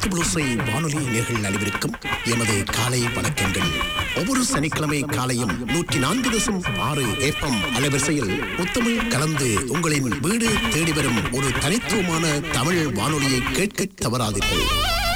முத்துபுளுசை வானொலி நேர்கள் அனைவருக்கும் எமது காலை வணக்கங்கள் ஒவ்வொரு சனிக்கிழமை காலையும் நூற்றி நான்கு தசம் ஆறு ஏப்பம் அலைவரிசையில் முத்தமிழ் கலந்து உங்களின் வீடு தேடி வரும் ஒரு தனித்துவமான தமிழ் வானொலியை கேட்க தவறாதீர்கள்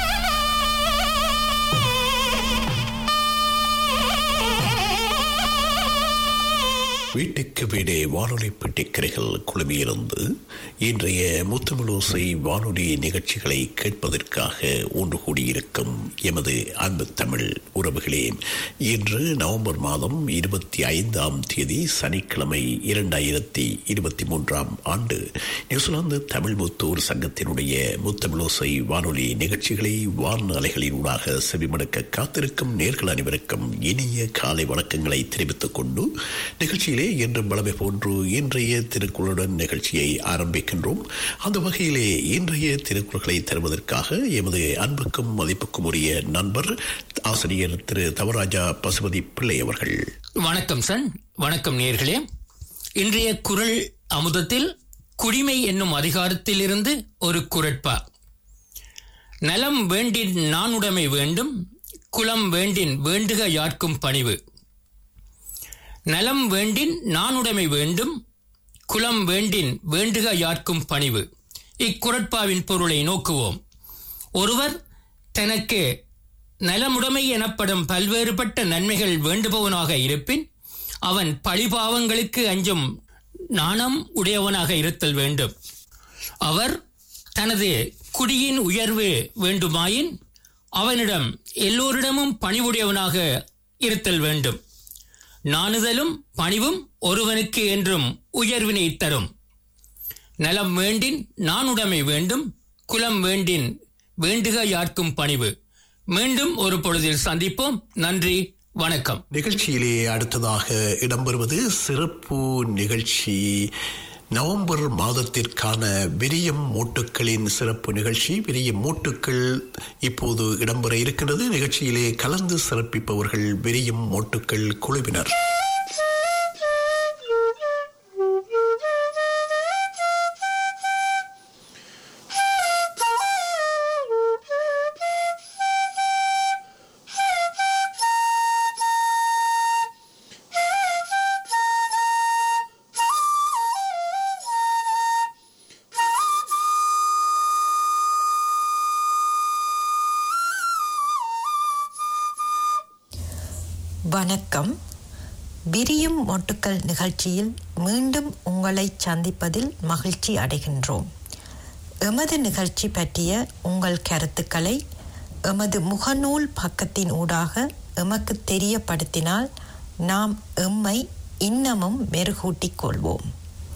வீட்டுக்கு வீடே வானொலி பெட்டிக்கரைகள் குழுமியிருந்து இன்றைய முத்தமிழோசை வானொலி நிகழ்ச்சிகளை கேட்பதற்காக ஒன்று கூடியிருக்கும் எமது அன்பு தமிழ் உறவுகளே இன்று நவம்பர் மாதம் இருபத்தி ஐந்தாம் தேதி சனிக்கிழமை இரண்டாயிரத்தி இருபத்தி மூன்றாம் ஆண்டு நியூசிலாந்து தமிழ் முத்தூர் சங்கத்தினுடைய முத்தமிழோசை வானொலி நிகழ்ச்சிகளை வானொலிகளினூடாக செவிமடுக்க காத்திருக்கும் நேர்கள் அனைவருக்கும் இனிய காலை வணக்கங்களை தெரிவித்துக் கொண்டு நிகழ்ச்சியிலே என்று பலமை போன்று இன்றைய திருக்குறளுடன் நிகழ்ச்சியை ஆரம்பிக்கின்றோம் அந்த வகையிலே இன்றைய திருக்குறள்களை தருவதற்காக எமது அன்புக்கும் மதிப்புக்கும் உரிய நண்பர் ஆசிரியர் திரு தவராஜா பசுபதி பிள்ளை அவர்கள் வணக்கம் சன் வணக்கம் நேர்களே இன்றைய குரல் அமுதத்தில் குடிமை என்னும் அதிகாரத்திலிருந்து ஒரு குரட்பா நலம் வேண்டின் நானுடைமை வேண்டும் குலம் வேண்டின் வேண்டுக யார்க்கும் பணிவு நலம் வேண்டின் நானுடைமை வேண்டும் குலம் வேண்டின் வேண்டுக யார்க்கும் பணிவு இக்குரட்பாவின் பொருளை நோக்குவோம் ஒருவர் தனக்கு நலமுடைமை எனப்படும் பல்வேறுபட்ட நன்மைகள் வேண்டுபவனாக இருப்பின் அவன் பழிபாவங்களுக்கு அஞ்சும் நாணம் உடையவனாக இருத்தல் வேண்டும் அவர் தனது குடியின் உயர்வு வேண்டுமாயின் அவனிடம் எல்லோரிடமும் பணிவுடையவனாக இருத்தல் வேண்டும் நாணுதலும் பணிவும் ஒருவனுக்கு என்றும் உயர்வினை தரும் நலம் வேண்டின் நானுடைமை வேண்டும் குலம் வேண்டின் வேண்டுக யார்க்கும் பணிவு மீண்டும் ஒரு பொழுதில் சந்திப்போம் நன்றி வணக்கம் நிகழ்ச்சியிலே அடுத்ததாக இடம்பெறுவது சிறப்பு நிகழ்ச்சி நவம்பர் மாதத்திற்கான விரியம் மூட்டுக்களின் சிறப்பு நிகழ்ச்சி விரியம் மூட்டுக்கள் இப்போது இடம்பெற இருக்கின்றது நிகழ்ச்சியிலே கலந்து சிறப்பிப்பவர்கள் விரியம் மூட்டுக்கள் குழுவினர் வணக்கம் விரியும் மொட்டுக்கள் நிகழ்ச்சியில் மீண்டும் உங்களை சந்திப்பதில் மகிழ்ச்சி அடைகின்றோம் எமது நிகழ்ச்சி பற்றிய உங்கள் கருத்துக்களை எமது முகநூல் பக்கத்தின் ஊடாக எமக்கு தெரியப்படுத்தினால் நாம் எம்மை இன்னமும் மெருகூட்டிக் கொள்வோம்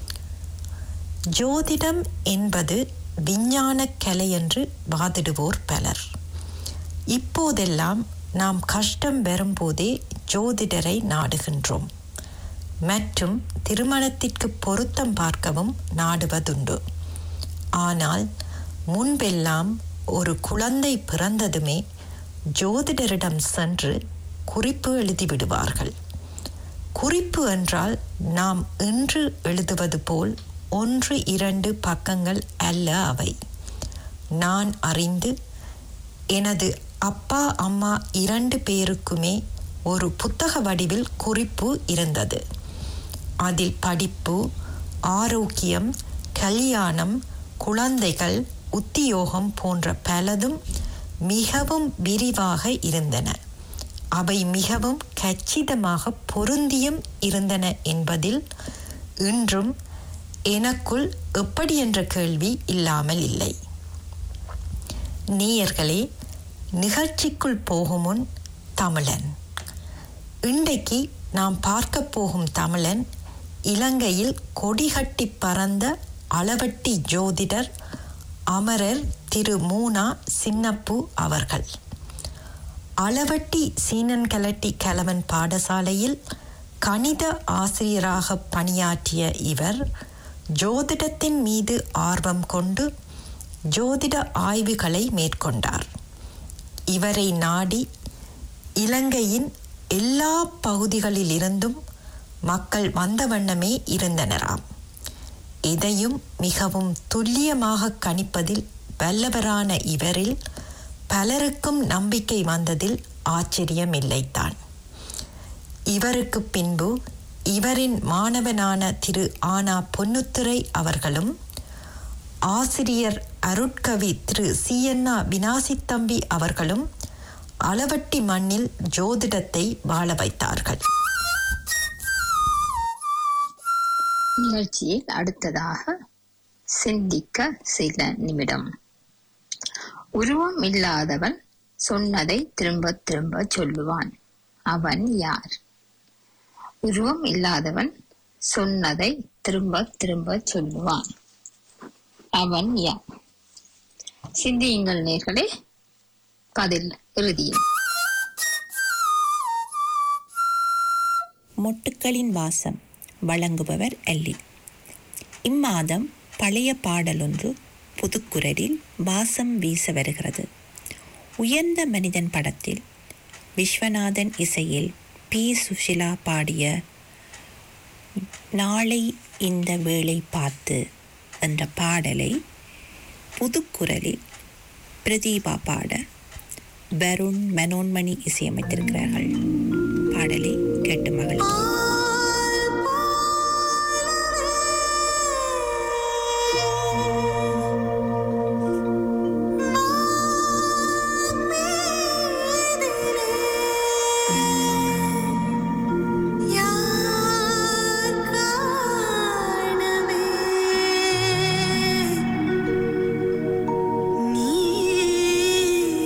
ஜோதிடம் என்பது விஞ்ஞான கலை என்று வாதிடுவோர் பலர் இப்போதெல்லாம் நாம் கஷ்டம் வரும்போதே ஜோதிடரை நாடுகின்றோம் மற்றும் திருமணத்திற்கு பொருத்தம் பார்க்கவும் நாடுவதுண்டு ஆனால் முன்பெல்லாம் ஒரு குழந்தை பிறந்ததுமே ஜோதிடரிடம் சென்று குறிப்பு எழுதிவிடுவார்கள் குறிப்பு என்றால் நாம் இன்று எழுதுவது போல் ஒன்று இரண்டு பக்கங்கள் அல்ல அவை நான் அறிந்து எனது அப்பா அம்மா இரண்டு பேருக்குமே ஒரு புத்தக வடிவில் குறிப்பு இருந்தது அதில் படிப்பு ஆரோக்கியம் கல்யாணம் குழந்தைகள் உத்தியோகம் போன்ற பலதும் மிகவும் விரிவாக இருந்தன அவை மிகவும் கச்சிதமாக பொருந்தியும் இருந்தன என்பதில் இன்றும் எனக்குள் எப்படி என்ற கேள்வி இல்லாமல் இல்லை நேயர்களே நிகழ்ச்சிக்குள் போகும் முன் தமிழன் இன்றைக்கு நாம் பார்க்க போகும் தமிழன் இலங்கையில் கொடிகட்டி பறந்த அளவட்டி ஜோதிடர் அமரர் திரு மூனா சின்னப்பு அவர்கள் அளவட்டி சீனன் கலட்டி கலவன் பாடசாலையில் கணித ஆசிரியராக பணியாற்றிய இவர் ஜோதிடத்தின் மீது ஆர்வம் கொண்டு ஜோதிட ஆய்வுகளை மேற்கொண்டார் இவரை நாடி இலங்கையின் எல்லா பகுதிகளிலிருந்தும் மக்கள் வந்த வண்ணமே இருந்தனராம் இதையும் மிகவும் துல்லியமாக கணிப்பதில் வல்லவரான இவரில் பலருக்கும் நம்பிக்கை வந்ததில் ஆச்சரியமில்லைத்தான் இவருக்கு பின்பு இவரின் மாணவனான திரு ஆனா பொன்னுத்துரை அவர்களும் ஆசிரியர் அருட்கவி திரு சிஎன்ஆ வினாசித்தம்பி அவர்களும் அளவட்டி மண்ணில் ஜோதிடத்தை வாழ வைத்தார்கள் நிகழ்ச்சியில் அடுத்ததாக சிந்திக்க சில நிமிடம் உருவம் இல்லாதவன் சொன்னதை திரும்ப திரும்ப சொல்லுவான் அவன் யார் உருவம் இல்லாதவன் சொன்னதை திரும்ப திரும்ப சொல்லுவான் அவன் யார் சிந்தியுங்கள் நேர்களே பதில் இறுதியில் மொட்டுக்களின் வாசம் வழங்குபவர் அல்லி இம்மாதம் பழைய பாடலொன்று புதுக்குரலில் வாசம் வீச வருகிறது உயர்ந்த மனிதன் படத்தில் விஸ்வநாதன் இசையில் பி சுஷிலா பாடிய நாளை இந்த வேளை பார்த்து என்ற பாடலை புதுக்குரலில் பிரதீபா பாட வருண் மனோன்மணி இசையமைத்திருக்கிறார்கள் பாடலை கேட்டு மகள்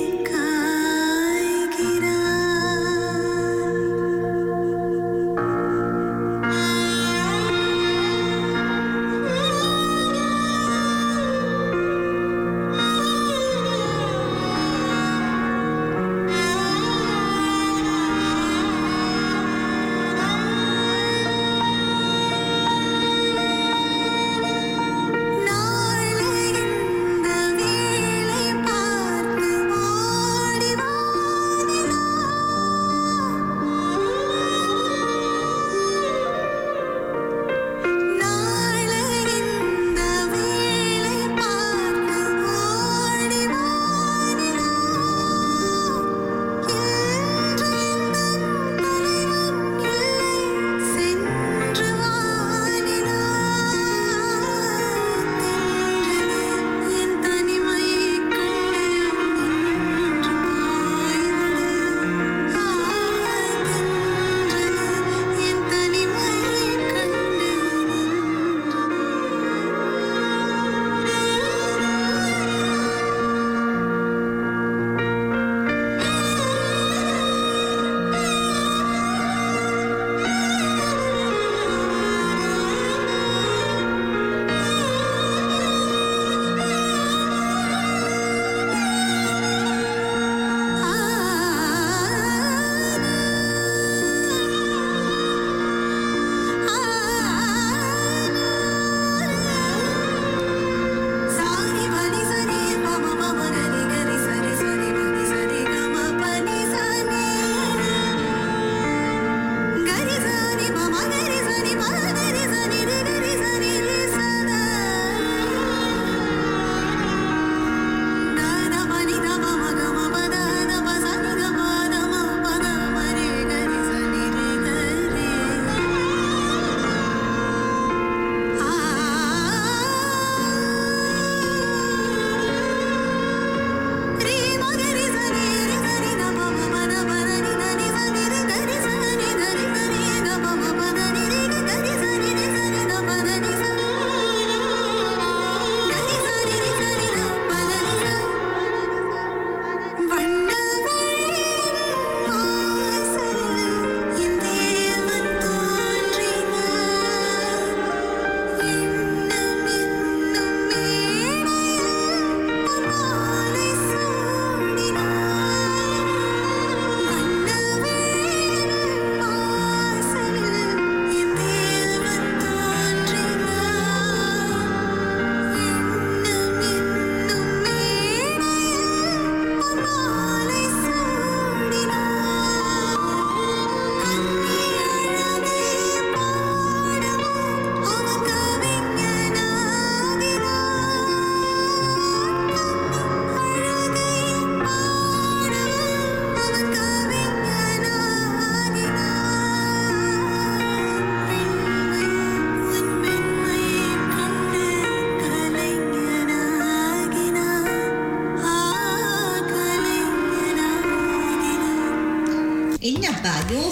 நீ காய்கிறாய்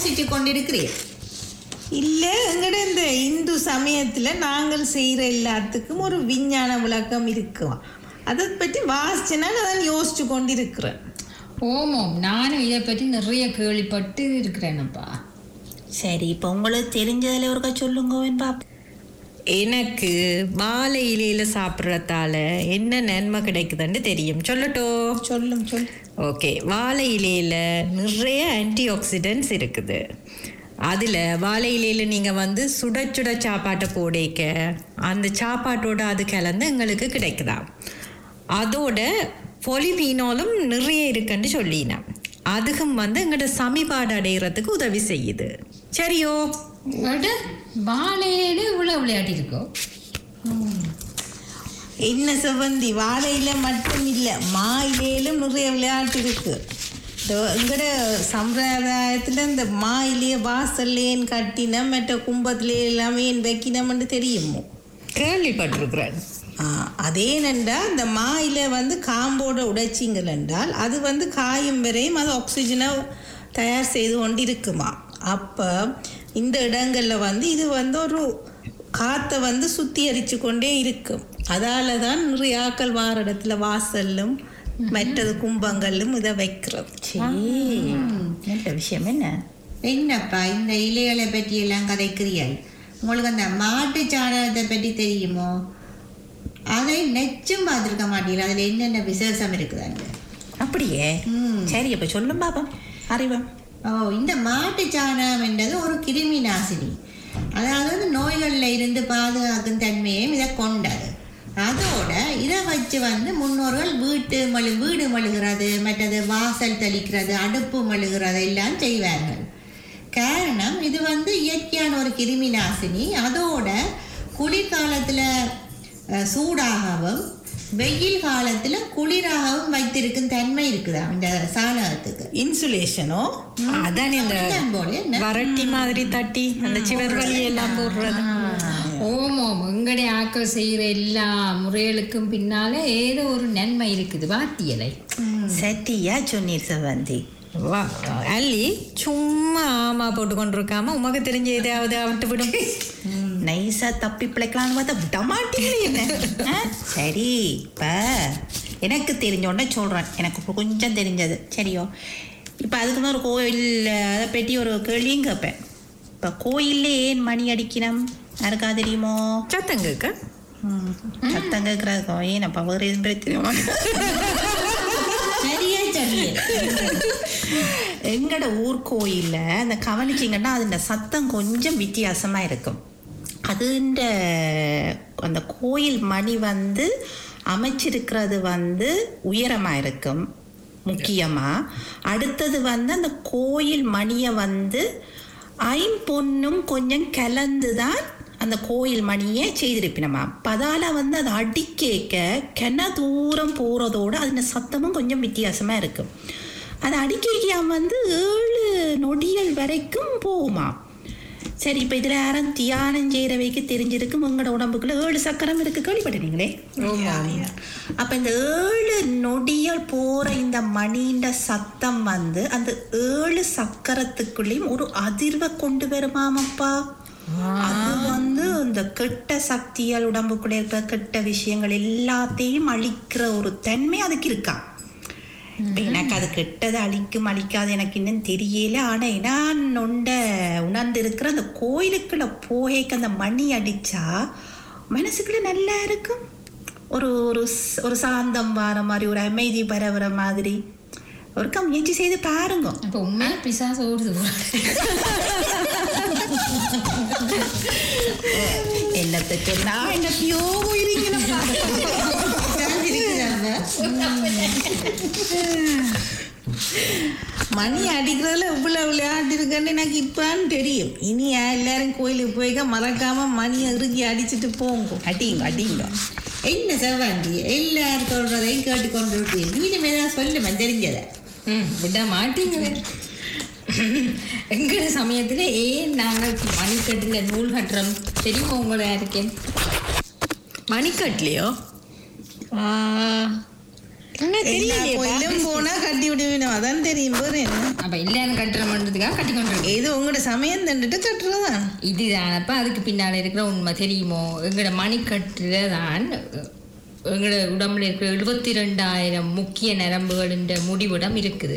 யோசிச்சு கொண்டிருக்கிறீர் இல்லை எங்கட இந்த இந்து சமயத்தில் நாங்கள் செய்கிற எல்லாத்துக்கும் ஒரு விஞ்ஞான விளக்கம் இருக்கும் அதை பற்றி வாசிச்சேன்னா நான் யோசிச்சு கொண்டு இருக்கிறேன் ஓமோம் நானும் இதை பற்றி நிறைய கேள்விப்பட்டு இருக்கிறேனப்பா சரி இப்போ உங்களுக்கு தெரிஞ்சதில் ஒருக்கா சொல்லுங்க பாப்பா எனக்கு வாழை இலையில சாப்பிட்றதால என்ன நன்மை கிடைக்குதுன்னு தெரியும் சொல்லட்டோ சொல்லும் சொல் ஓகே வாழை இலையில நிறைய ஆன்டி ஆக்சிடென்ட்ஸ் இருக்குது அதில் வாழை இலையில நீங்கள் வந்து சுட சுட சாப்பாட்டை போடைக்க அந்த சாப்பாட்டோட அது கலந்து எங்களுக்கு கிடைக்குதா அதோட பொலிபீனாலும் நிறைய இருக்குன்னு சொல்லினேன் அதுக்கும் வந்து எங்களோட சமிபாடு அடைகிறதுக்கு உதவி செய்யுது சரியோ அட வாழையில இவ்வளோ விளையாடி இருக்கோ என்ன செவ்வந்தி வாழையில மட்டும் இல்லை மா இலையிலும் நிறைய விளையாட்டு இருக்கு இந்த எங்கட சம்பிரதாயத்தில் இந்த மா இலைய வாசல்லேன் கட்டினம் மற்ற கும்பத்திலே எல்லாமே ஏன் வைக்கினம்னு தெரியுமோ கேள்விப்பட்டிருக்கிறேன் ஆ, அதேனென்றா இந்த மா இலை வந்து காம்போட உடைச்சிங்கள் என்றால் அது வந்து காயும் வரையும் அது ஆக்சிஜனை தயார் செய்து கொண்டு இருக்குமா அப்போ இந்த இடங்களில் வந்து இது வந்து ஒரு காற்றை வந்து சுத்திகரித்து கொண்டே இருக்கும் அதால தான் நிறைய ஆக்கள் வார இடத்துல வாசல்லும் மற்றது கும்பங்களிலும் இதை வைக்கிறது நல்ல விஷயம் என்ன என்னப்பா இந்த இலைகளை பற்றி எல்லாம் கதைக்கிறீர்கள் உங்களுக்கு அந்த மாட்டு சாணகத்தை பற்றி தெரியுமோ அதை நெச்சும் பார்த்துருக்க மாட்டீங்களா அதில் என்னென்ன விசேஷம் இருக்குதாங்க அப்படியே சரி அப்போ சொல்லும் பாப்பா அறிவம் ஓ இந்த மாட்டு சாணகம் என்றது ஒரு கிருமி நாசினி அதாவது நோய்களில் இருந்து பாதுகாக்கும் தன்மையும் இதை கொண்டது அதோட இதை வச்சு வந்து முன்னோர்கள் வீட்டு மழு வீடு மழுகிறது மற்றது வாசல் தெளிக்கிறது அடுப்பு மழுகிறது எல்லாம் செய்வார்கள் காரணம் இது வந்து இயற்கையான ஒரு கிருமி நாசினி அதோட குளிர்காலத்தில் அஹ், சூடாகவும் வெயில் காலத்தில் குளிராகவும் வைத்திருக்கும் தன்மை இருக்குதா இந்த சாணகத்துக்கு இன்சுலேஷனோ அதானே இந்த அப்படித்தான் போல என்ன? வரட்டி மாதிரி தட்டி அந்த சிவர் வழி எல்லாம் போடுறது ஓமோம் எங்களுடைய ஆக்கள் செய்கிற எல்லா முறைகளுக்கும் பின்னால ஏதோ ஒரு நன்மை இருக்குது வாத்தியலை சட்டியா சொன்னீர் செவ்வந்தி வா அல்லி சும்மா ஆமா போட்டு கொண்டிருக்காம உமக்கு தெரிஞ்ச எதையாவது அவட்டு விடும் நைஸா தப்பி பிழைக்கலாம்னு பார்த்தா விட மாட்டீங்களே என்ன ஆ? சரி இப்போ எனக்கு தெரிஞ்ச உடனே சொல்கிறேன் எனக்கு இப்போ கொஞ்சம் தெரிஞ்சது சரியோ இப்போ அதுக்கு தான் ஒரு கோயில் அதை பற்றி ஒரு கேள்வியும் கேட்பேன் இப்போ கோயில்ல ஏன் மணி அடிக்கணும் யாருக்கா தெரியுமோ சத்தங்க ம், சத்தம் கேட்குறதுக்கோ ஏன் அப்போ வேறு எதுவும் பிரச்சனை சரியா சொன்னீங்க எங்களோட ஊர் கோயிலில் அந்த கவனிச்சிங்கன்னா அதுஇந்த சத்தம் கொஞ்சம் வித்தியாசமாக இருக்கும் அதுன்ற அந்த கோயில் மணி வந்து அமைச்சிருக்கிறது வந்து உயரமாக இருக்கும் முக்கியமாக அடுத்தது வந்து அந்த கோயில் மணியை வந்து ஐம்பொன்னும் கொஞ்சம் கலந்து தான் அந்த கோயில் மணியை செய்திருப்பினமா பதால வந்து அதை அடிக்கேக்க கென தூரம் போகிறதோட அதில் சத்தமும் கொஞ்சம் வித்தியாசமாக இருக்கும் அது அடிக்க வந்து ஏழு நொடிகள் வரைக்கும் போகுமா சரி இப்போ இதில் யாரும் தியானம் செய்கிறவைக்கு தெரிஞ்சிருக்கும் உங்களோட உடம்புக்குள்ள ஏழு சக்கரம் இருக்கு கேள்விப்பட்டீங்களே அப்போ இந்த ஏழு நொடிகள் போகிற இந்த மணின்ற சத்தம் வந்து அந்த ஏழு சக்கரத்துக்குள்ளேயும் ஒரு அதிர்வை கொண்டு வருமாமப்பா அது வந்து இந்த கெட்ட சக்திகள் உடம்புக்குள்ள இருக்கிற கெட்ட விஷயங்கள் எல்லாத்தையும் அழிக்கிற ஒரு தன்மை அதுக்கு இருக்கா இப்ப எனக்கு அது கெட்டது அழிக்கும் அழிக்காது எனக்கு இன்னும் தெரியல ஆனா நான் நொண்ட உணர்ந்து இருக்கிற அந்த கோயிலுக்குள்ள போகைக்கு அந்த மணி அடிச்சா மனசுக்குள்ள நல்லா இருக்கும் ஒரு ஒரு ஸ்- ஒரு சாந்தம் வர மாதிரி ஒரு அமைதி பரவுற மாதிரி ஒருக்கா முயற்சி செய்து பாருங்க அப்போ உண்மையாக பிசாசு ஓடுது போல. என்னத்துக்கு நான் என்னத்தையோ போயிருக்கீங்களா மணி அடிக்கிறதுல இவ்வளோ விளையாட்டு இருக்குன்னு எனக்கு இப்போன்னு தெரியும் இனி எல்லாரும் கோயிலுக்கு போய்க்க மறக்காம மணியை இறுக்கி அடிச்சிட்டு போங்க அடிங்க அடிங்க என்ன செவ்வாண்டி எல்லாரும் சொல்றதையும் கேட்டுக்கொண்டிருக்கீங்க இனிமே தான் சொல்லுமே தெரிஞ்சதை ம் விட மாட்டீங்களே எங்கட சமயத்தில் ஏன் நாங்கள் மணிக்கட்டில் நூல் கட்டுறோம் தெரியுமா உங்களை யாருக்கேன் மணிக்கட்லையோ என்ன எல்லா தெரியலையே கோயிலும் போனா கட்டி விடுவினோம் அதான் தெரியும் போற என்ன அப்ப இல்லைன்னு கட்டுறோம்ன்றதுக்காக கட்டி கொண்டு இது உங்களோட சமயம் தண்டுட்டு கட்டுறதான் இதுதானப்ப அதுக்கு பின்னால இருக்கிற உண்மை தெரியுமோ எங்களோட மணிக்கட்டுல தான் எங்களோட உடம்புல இருக்கிற எழுபத்தி ரெண்டாயிரம் முக்கிய நரம்புகளின் முடிவிடம் இருக்குது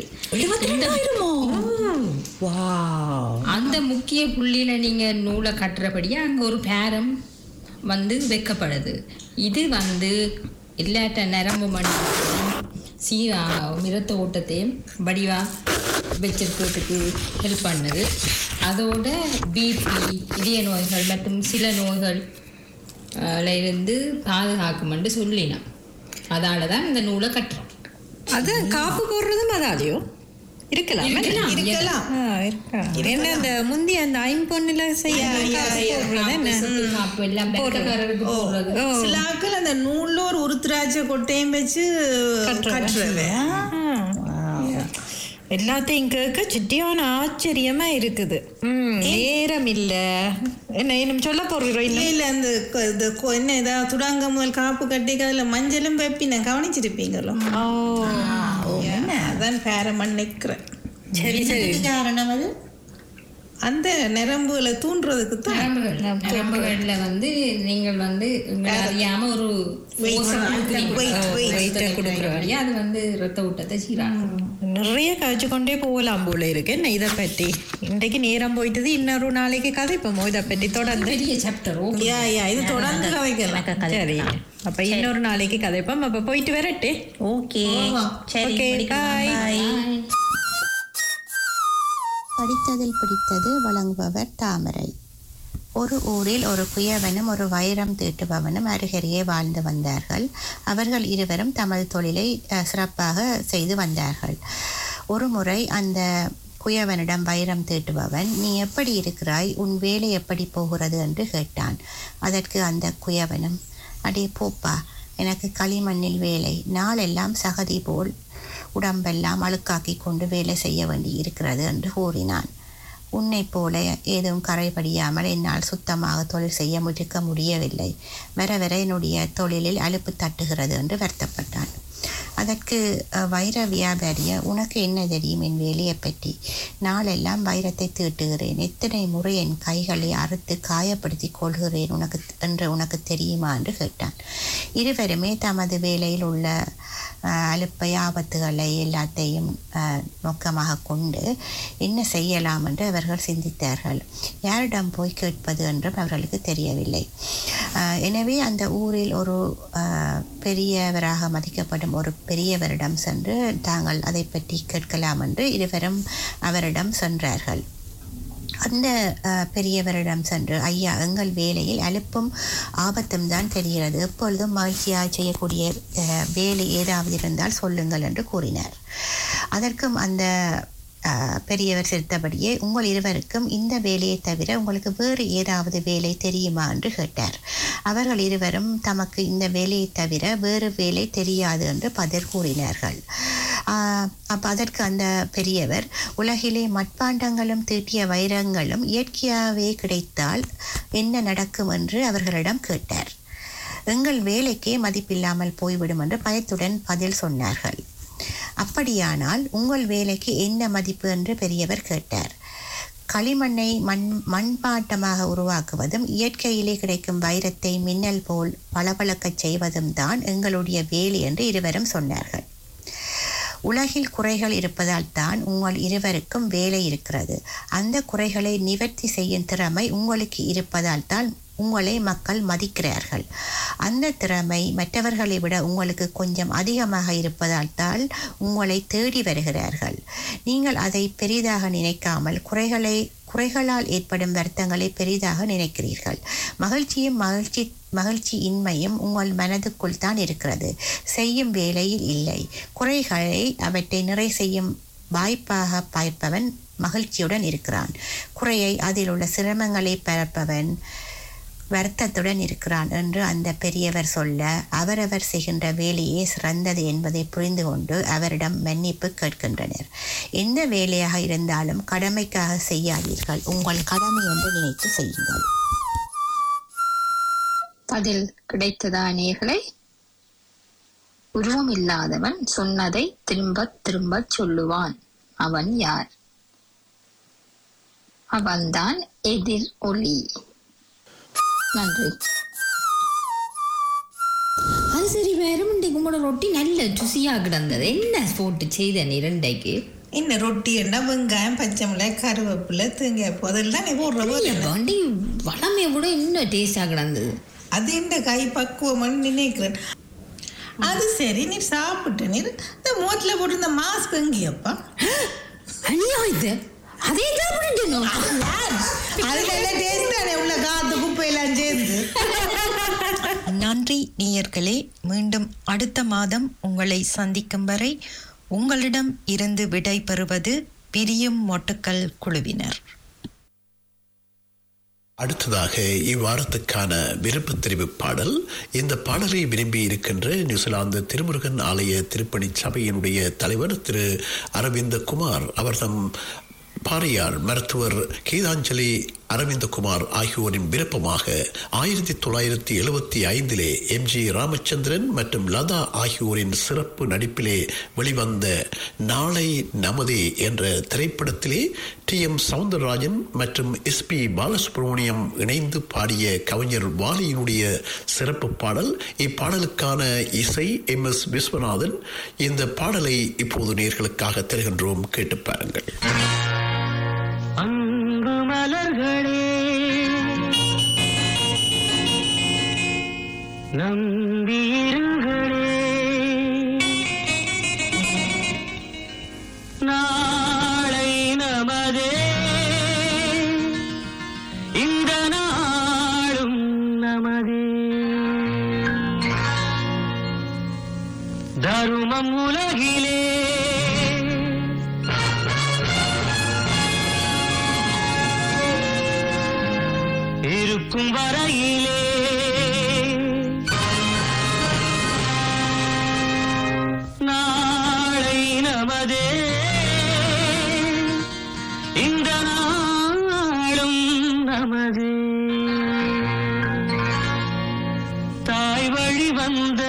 அந்த முக்கிய புள்ளியில நீங்க நூலை கட்டுறபடியே அங்க ஒரு பேரம் வந்து வைக்கப்படுது இது வந்து இல்லாட்ட நரம்பு மணி சீரா மிரத்த ஓட்டத்தையும் வடிவா வச்சிருக்கிறதுக்கு ஹெல்ப் பண்ணுது அதோட பிபி இதய நோய்கள் மற்றும் சில நோய்கள் அஹ், ல இருந்து பாதுகாக்கும்னு சொல்லினோம் அதால தான் இந்த நூலை கட்டுறோம் அதான் காப்பு போடுறதும் அதாலையோ இருக்கலாம் இருக்கலாம். இருக்கலாம் ஆ, இருக்கலாம். என்ன அந்த முந்தி அந்த ஐம்பொன்னுல செய்ய காப்பு போடுறது என்ன சொத்து காப்பு எல்லாம் பெருக்கக்காரருக்கு போடுறது சில ஆட்கள் அந்த நூல்ல ஒரு உருத்திராட்ச கொட்டையும் வச்சு கட்டுறது எல்லாத்தையும் கேட்க சிட்டியான ஆச்சரியமா இருக்குது ம், நேரம் இல்ல என்ன இன்னும் சொல்ல போறோம் இல்ல இல்ல அந்த கொ- இந்த கொ- என்ன ஏதாவது துடாங்க முதல் காப்பு கட்டி அதுல மஞ்சளும் வெப்பின கவனிச்சிருப்பீங்களோ அதான் பேரமன் நிக்கிறேன் சரி சரி இதுக்கு காரணம் அது அந்த நரம்புகளை தூண்டுறதுக்கு தான் நரம்புகள் நரம்புகள்ல வந்து நீங்கள் வந்து உங்களை அறியாம ஒரு force அ கொடுக்குறீங்க. weight அ கொடுக்குறபடியா அது வந்து ரத்த ஓட்டத்தை சீராகும் நிறைய கழிச்சு கொண்டே போகலாம் போல இருக்கு என்ன இதை பற்றி இன்றைக்கு நேரம் போயிட்டது இன்னொரு நாளைக்கு கதைப்போமோ இதை பற்றி தொடர்ந்து பெரிய சாப்டர் யா யா இது தொடர்ந்து கதைக்கலாம் சரி அப்ப இன்னொரு நாளைக்கு கதைப்போம் அப்ப போயிட்டு வரட்டே ஓகே சரி Okay, படிக்கலாம். bye. Bye. படித்ததில் பிடித்தது வழங்குபவர் தாமரை ஒரு ஊரில் ஒரு குயவனும் ஒரு வைரம் தீட்டுபவனும் அருகருகே வாழ்ந்து வந்தார்கள் அவர்கள் இருவரும் தமது தொழிலை அஹ், சிறப்பாக செய்து வந்தார்கள் ஒரு முறை அந்த குயவனிடம் வைரம் தீட்டுபவன் நீ எப்படி இருக்கிறாய் உன் வேலை எப்படி போகிறது என்று கேட்டான் அதற்கு அந்த குயவனும் அடே போப்பா எனக்கு களிமண்ணில் வேலை நாளெல்லாம் சகதி போல் உடம்பெல்லாம் அழுக்காக்கி கொண்டு வேலை செய்ய வேண்டி இருக்கிறது என்று கூறினான் உன்னைப் போல ஏதும் கரைபடியாமல் என்னால் சுத்தமாக தொழில் செய்ய முடிக்க முடியவில்லை வர வர என்னுடைய தொழிலில் அலுப்பு தட்டுகிறது என்று வருத்தப்பட்டான் அதற்கு அஹ், வைர வியாபாரிய உனக்கு என்ன தெரியும் என் வேலையை பற்றி நாளெல்லாம் வைரத்தை தீட்டுகிறேன் எத்தனை முறை என் கைகளை அறுத்து காயப்படுத்தி கொள்கிறேன் உனக்கு என்று உனக்கு தெரியுமா என்று கேட்டான் இருவருமே தமது வேலையில் உள்ள அஹ், அலுப்பை ஆபத்துகளை எல்லாத்தையும் அஹ், நோக்கமாக கொண்டு என்ன செய்யலாம் என்று அவர்கள் சிந்தித்தார்கள் யாரிடம் போய் கேட்பது என்றும் அவர்களுக்கு தெரியவில்லை அஹ், எனவே அந்த ஊரில் ஒரு அஹ், பெரியவராக மதிக்கப்படும் ஒரு பெரியவரிடம் சென்று தாங்கள் அதை பற்றி கேட்கலாம் என்று இருவரும் அவரிடம் சென்றார்கள் அந்த அஹ், பெரியவரிடம் சென்று ஐயா எங்கள் வேலையில் அலுப்பும் ஆபத்தும் தான் தெரிகிறது எப்பொழுதும் மகிழ்ச்சியாக செய்யக்கூடிய அஹ், வேலை ஏதாவது இருந்தால் சொல்லுங்கள் என்று கூறினார் அதற்கும் அந்த அஹ், பெரியவர் சிரித்தபடியே உங்கள் இருவருக்கும் இந்த வேலையை தவிர உங்களுக்கு வேறு ஏதாவது வேலை தெரியுமா என்று கேட்டார் அவர்கள் இருவரும் தமக்கு இந்த வேலையை தவிர வேறு வேலை தெரியாது என்று பதில் கூறினார்கள் ஆஹ் அப்ப அதற்கு அந்த பெரியவர் உலகிலே மட்பாண்டங்களும் தீட்டிய வைரங்களும் இயற்கையாகவே கிடைத்தால் என்ன நடக்கும் என்று அவர்களிடம் கேட்டார் எங்கள் வேலைக்கே மதிப்பில்லாமல் போய்விடும் என்று பயத்துடன் பதில் சொன்னார்கள் அப்படியானால் உங்கள் வேலைக்கு என்ன மதிப்பு என்று பெரியவர் கேட்டார் களிமண்ணை மண் மண்பாட்டமாக உருவாக்குவதும் இயற்கையிலே கிடைக்கும் வைரத்தை மின்னல் போல் பளபளக்கச் செய்வதும் தான் எங்களுடைய வேலை என்று இருவரும் சொன்னார்கள் உலகில் குறைகள் இருப்பதால் தான் உங்கள் இருவருக்கும் வேலை இருக்கிறது அந்த குறைகளை நிவர்த்தி செய்யும் திறமை உங்களுக்கு இருப்பதால் தான் உங்களை மக்கள் மதிக்கிறார்கள் அந்த திறமை மற்றவர்களை விட உங்களுக்கு கொஞ்சம் அதிகமாக இருப்பதால் தான் உங்களை தேடி வருகிறார்கள் நீங்கள் அதை பெரிதாக நினைக்காமல் குறைகளை குறைகளால் ஏற்படும் வருத்தங்களை பெரிதாக நினைக்கிறீர்கள் மகிழ்ச்சியும் மகிழ்ச்சி மகிழ்ச்சி இன்மையும் உங்கள் மனதுக்குள் தான் இருக்கிறது செய்யும் வேலையில் இல்லை குறைகளை அவற்றை நிறை செய்யும் வாய்ப்பாக பார்ப்பவன் மகிழ்ச்சியுடன் இருக்கிறான் குறையை அதில் உள்ள சிரமங்களை பரப்பவன் வருத்தத்துடன் இருக்கிறான் என்று அந்த பெரியவர் சொல்ல அவரவர் செய்கின்ற வேலையே சிறந்தது என்பதை புரிந்து கொண்டு அவரிடம் மன்னிப்பு கேட்கின்றனர் எந்த வேலையாக இருந்தாலும் கடமைக்காக செய்யாதீர்கள் உங்கள் கடமை என்று நினைத்து செய்யுங்கள் பதில் கிடைத்ததா நேர்களை உருவம் இல்லாதவன் சொன்னதை திரும்ப திரும்ப சொல்லுவான் அவன் யார் அவன்தான் எதிர் ஒளி நன்றி அது சரி வேற இன்றைக்கு உங்களோட ரொட்டி நல்ல ருசியா கிடந்தது என்ன போட்டு செய்த நீ ரெண்டைக்கு என்ன ரொட்டி என்ன வெங்காயம் பச்சை மிளகாய் கருவேப்பிலை தேங்காய் போதெல்லாம் நீ போடுற போது என்ன? வண்டி வளமையை விட இன்னும் டேஸ்டா கிடந்தது அது இந்த கை பக்குவம்னு நினைக்கிறேன் அது சரி நீ சாப்பிட்டு நீ இந்த மூட்டில் போட்டு இந்த மாஸ்க் எங்கேயப்பா அநியாயத்தை அதே சாப்பிட்டுட்டேனோ அது நல்ல டேஸ்ட் தானே உள்ள காத்து குப்பையெல்லாம் சேர்ந்து நன்றி நேயர்களே மீண்டும் அடுத்த மாதம் உங்களை சந்திக்கும் வரை உங்களிடம் இருந்து விடை பெறுவது பிரியும் மொட்டுக்கள் குழுவினர் அடுத்ததாக இவ்வாரத்துக்கான விருப்ப தெரிவு பாடல் இந்த பாடலை விரும்பி இருக்கின்ற நியூசிலாந்து திருமுருகன் ஆலய திருப்பணி சபையினுடைய தலைவர் திரு அரவிந்த குமார் அவர் தம் பாரியார் மருத்துவர் கீதாஞ்சலி அரவிந்தகுமார் ஆகியோரின் விருப்பமாக ஆயிரத்தி தொள்ளாயிரத்தி எழுபத்தி ஐந்திலே எம் ஜி ராமச்சந்திரன் மற்றும் லதா ஆகியோரின் சிறப்பு நடிப்பிலே வெளிவந்த நாளை நமதே என்ற திரைப்படத்திலே டி எம் சவுந்தரராஜன் மற்றும் எஸ் பி பாலசுப்ரமணியம் இணைந்து பாடிய கவிஞர் வாலியினுடைய சிறப்பு பாடல் இப்பாடலுக்கான இசை எம் எஸ் விஸ்வநாதன் இந்த பாடலை இப்போது நேர்களுக்காக தருகின்றோம் கேட்டு பாருங்கள் அன்பு மலர்களே நம்பியிருங்களே நாளை நமதே இந்த நாளும் நமதே தருமம் உலகிலே இருக்கும் வரையிலே நாளை நமதே இந்த நாளும் நமதே தாய் வழி வந்த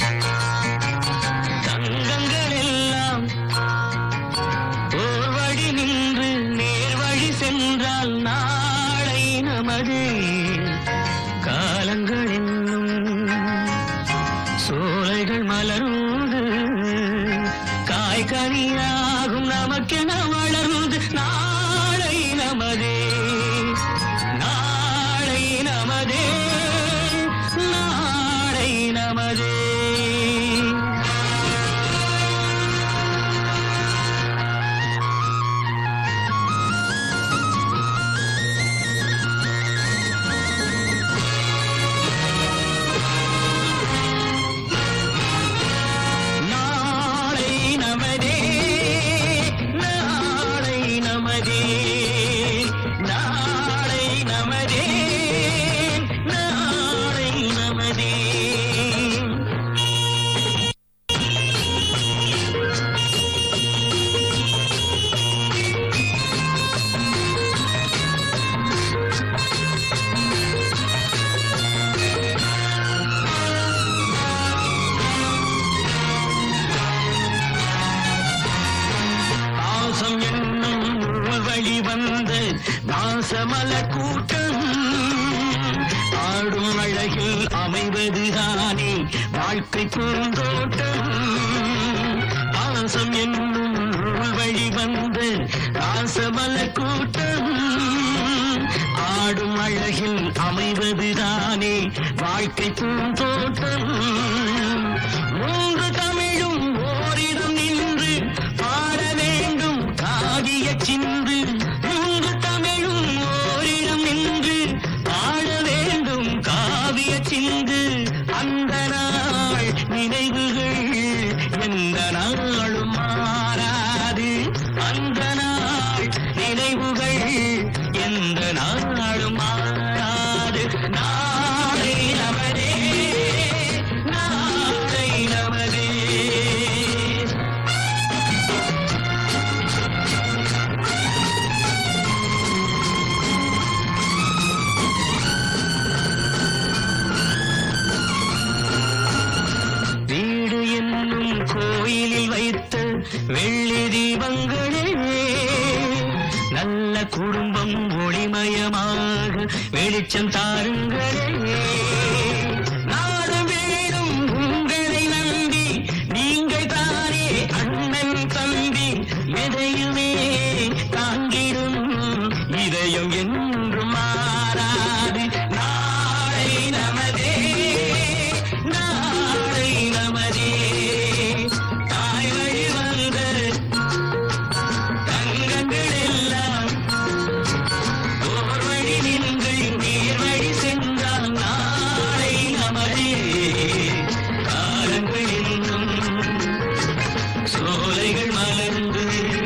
தங்கங்கள் எல்லாம் ஓர் வழி நின்று நேர் வழி சென்றால் நாளை நமதே காலங்கள் என்னும் சோலைகள் மலர்ந்து காய்கனியாகும் நமக்கென வளர்ந்து நாளை நமதே நாளை நமதே நாளை நமதே நாளை நமதே நாளை நமதே நாளை நமதே நாளை நமதே பாசம் என்னும் வழி வந்த வாசமல கூட்டம் ஆடும் அழகில் அமைவதுதானே வாழ்க்கை பூந்தோட்டம் பாசம் என்னும் வழி வந்த வாசமல கூட்டம் ஆடும் அழகில் அமைவதுதானே வாழ்க்கை பூந்தோட்டம் மூன்று தமிழும் ஓரிடம் நின்று பாட வேண்டும் காதிய சிந்து மூன்று தமிழும் ஓரிடம் நின்று பாட வேண்டும் காவிய சிந்து அந்த நாள் நினைவுகள் எந்த நாளும் மாறாது அந்த நாள் நினைவுகள் எந்த நாளும் மாறாது நாளை நமதே நாளை நமதே வெள்ளி தீபங்களே நல்ல குடும்பம் ஒளிமயமாக வெளிச்சம் தாருங்களே நாடு வீடும் உங்களை நம்பி நீங்கள் தானே அண்ணன் தம்பி எதையுமே தாங்கிடும் இதயம் என்றும் மாறாது நாளை நமதே நாளை நமதே தாய் வழி வந்த தங்கங்கள் எல்லாம் ஓர் வழி நின்று நீர் வழி சென்றால் நாளை நமதே காலங்கள் இன்னும் சோலைகள் மலர்ந்து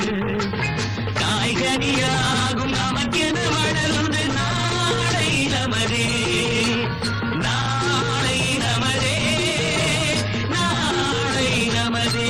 காய்கனியாகும் நமக்கென வளர்ந்து நாளை நமதே நாளை நமதே நாளை நமதே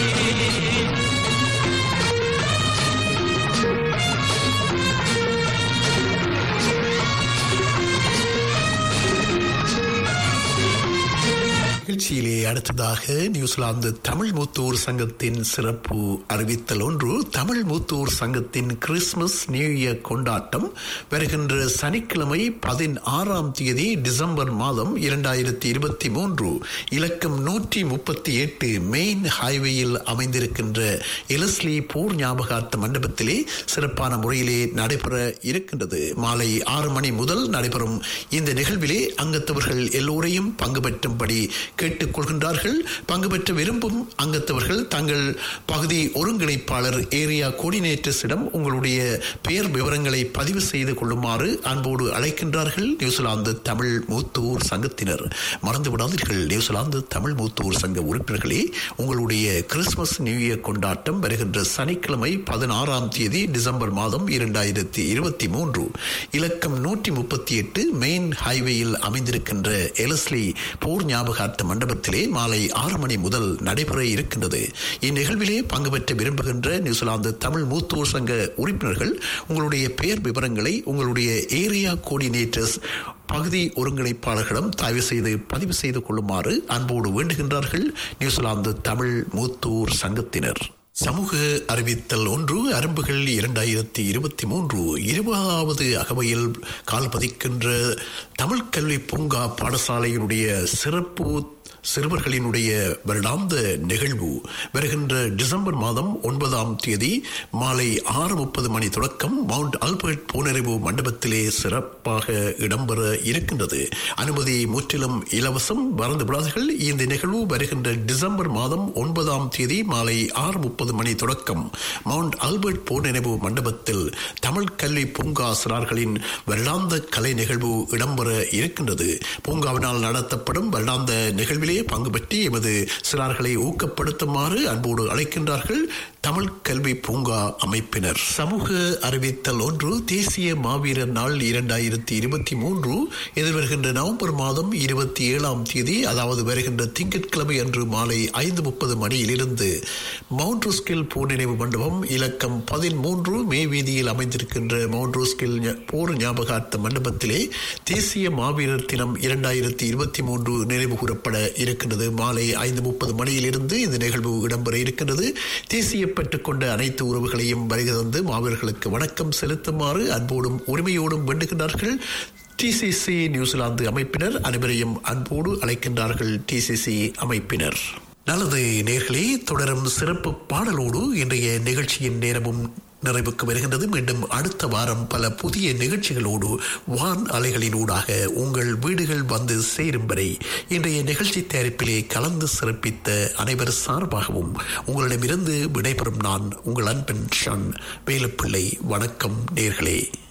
நிகழ்ச்சியிலே அடுத்ததாக நியூசிலாந்து தமிழ் மூத்தூர் சங்கத்தின் சிறப்பு அறிவித்தல் ஒன்று தமிழ் மூத்தூர் சங்கத்தின் கிறிஸ்துமஸ் நியூ இயர் கொண்டாட்டம் வருகின்ற சனிக்கிழமை பதினாறாம் தேதி டிசம்பர் மாதம் இரண்டாயிரத்தி இருபத்தி மூன்று இலக்கம் நூற்றி முப்பத்தி எட்டு மெயின் ஹைவேயில் அமைந்திருக்கின்ற எலஸ்லி போர் ஞாபகார்த்த மண்டபத்திலே சிறப்பான முறையிலே நடைபெற இருக்கின்றது மாலை ஆறு மணி முதல் நடைபெறும் இந்த நிகழ்விலே அங்கத்தவர்கள் எல்லோரையும் பங்கு பெற்றும்படி கேட்டுக்கொள்கின்றார்கள் பங்கு பெற்ற விரும்பும் அங்கத்தவர்கள் தங்கள் பகுதி ஒருங்கிணைப்பாளர் ஏரியா கோஆர்டினேட்டர்ஸிடம் உங்களுடைய பெயர் விவரங்களை பதிவு செய்து கொள்ளுமாறு அன்போடு அழைக்கின்றார்கள் நியூசிலாந்து தமிழ் மூத்தூர் சங்கத்தினர் மறந்து விடாதீர்கள் நியூசிலாந்து தமிழ் மூத்தூர் சங்க உறுப்பினர்களே உங்களுடைய கிறிஸ்துமஸ் நியூ இயர் கொண்டாட்டம் வருகின்ற சனிக்கிழமை பதினாறாம் தேதி டிசம்பர் மாதம் இரண்டாயிரத்தி இருபத்தி மூன்று இலக்கம் நூற்றி முப்பத்தி எட்டு மெயின் ஹைவேயில் அமைந்திருக்கின்ற எலஸ்லி போர் ஞாபகார்த்த மண்டபத்திலே மாலை ஆறு மணி முதல் நடைபெற இருக்கின்றது இந்நிகழ்விலே பங்கு பெற்ற விரும்புகின்ற நியூசிலாந்து தமிழ் மூத்தோர் சங்க உறுப்பினர்கள் உங்களுடைய பெயர் விவரங்களை உங்களுடைய ஏரியா கோஆர்டினேட்டர்ஸ் பகுதி ஒருங்கிணைப்பாளர்களிடம் தயவு செய்து பதிவு செய்து கொள்ளுமாறு அன்போடு வேண்டுகின்றார்கள் நியூசிலாந்து தமிழ் மூத்தூர் சங்கத்தினர் சமூக அறிவித்தல் ஒன்று அரும்புகள் இரண்டாயிரத்தி இருபத்தி மூன்று இருபதாவது அகவையில் கால் பதிக்கின்ற தமிழ் கல்வி பூங்கா பாடசாலையினுடைய சிறப்பு சிறுவர்களினுடைய வருடாந்த நிகழ்வு வருகின்ற டிசம்பர் மாதம் ஒன்பதாம் தேதி மாலை ஆறு முப்பது மணி தொடக்கம் மவுண்ட் ஆல்பர்ட் புனறிவு மண்டபத்திலே சிறப்பாக இடம்பெற இருக்கின்றது அனுமதி முற்றிலும் இலவசம் மறந்து விடாதீர்கள் இந்த நிகழ்வு வருகின்ற டிசம்பர் மாதம் ஒன்பதாம் தேதி மாலை ஆறு முப்பது மணி தொடக்கம் மவுண்ட் ஆல்பர்ட் புனறிவு மண்டபத்தில் தமிழ் கல்வி பூங்கா சிறார்களின் வருடாந்த கலை நிகழ்வு இடம்பெற இருக்கின்றது பூங்காவினால் நடத்தப்படும் வருடாந்த நிகழ்விலே பங்கு பெற்றி எமது சிறார்களை ஊக்கப்படுத்துமாறு அன்போடு அழைக்கின்றார்கள் தமிழ் கல்வி பூங்கா அமைப்பினர் சமூக அறிவித்தல் ஒன்று தேசிய மாவீரர் நாள் இரண்டாயிரத்தி இருபத்தி மூன்று எதிர்வருகின்ற நவம்பர் மாதம் இருபத்தி ஏழாம் தேதி அதாவது வருகின்ற திங்கட்கிழமை அன்று மாலை ஐந்து முப்பது மணியிலிருந்து மவுண்ட் ரோஸ்கில் போர் நினைவு மண்டபம் இலக்கம் பதிமூன்று மே வீதியில் அமைந்திருக்கின்ற மவுண்ட் ரோஸ்கில் ஞ- போர் ஞாபகார்த்த மண்டபத்திலே தேசிய மாவீரர் தினம் இரண்டாயிரத்தி இருபத்தி மூன்று நினைவு கூறப்பட இருக்கின்றது மாலை ஐந்து முப்பது மணியிலிருந்து இந்த நிகழ்வு இடம்பெற இருக்கின்றது தேசிய பெற்றுக்கொண்ட அனைத்து உறவுகளையும் வருகை தந்து மாவீரர்களுக்கு வணக்கம் செலுத்துமாறு அன்போடும் உரிமையோடும் வேண்டுகின்றார்கள் டிசிசி நியூசிலாந்து அமைப்பினர் அனைவரையும் அன்போடு அழைக்கின்றார்கள் டிசிசி அமைப்பினர் நல்லது நேர்களே தொடரும் சிறப்பு பாடலோடு இன்றைய நிகழ்ச்சியின் நேரமும் நிறைவுக்கு வருகின்றது மீண்டும் அடுத்த வாரம் பல புதிய நிகழ்ச்சிகளோடு வான் அலைகளினூடாக உங்கள் வீடுகள் வந்து சேரும் வரை இன்றைய நிகழ்ச்சி தயாரிப்பிலே கலந்து சிறப்பித்த அனைவர் சார்பாகவும் உங்களிடமிருந்து விடைபெறும் நான் உங்கள் அன்பன் ஷான் வேலுப்பிள்ளை வணக்கம் நேர்களே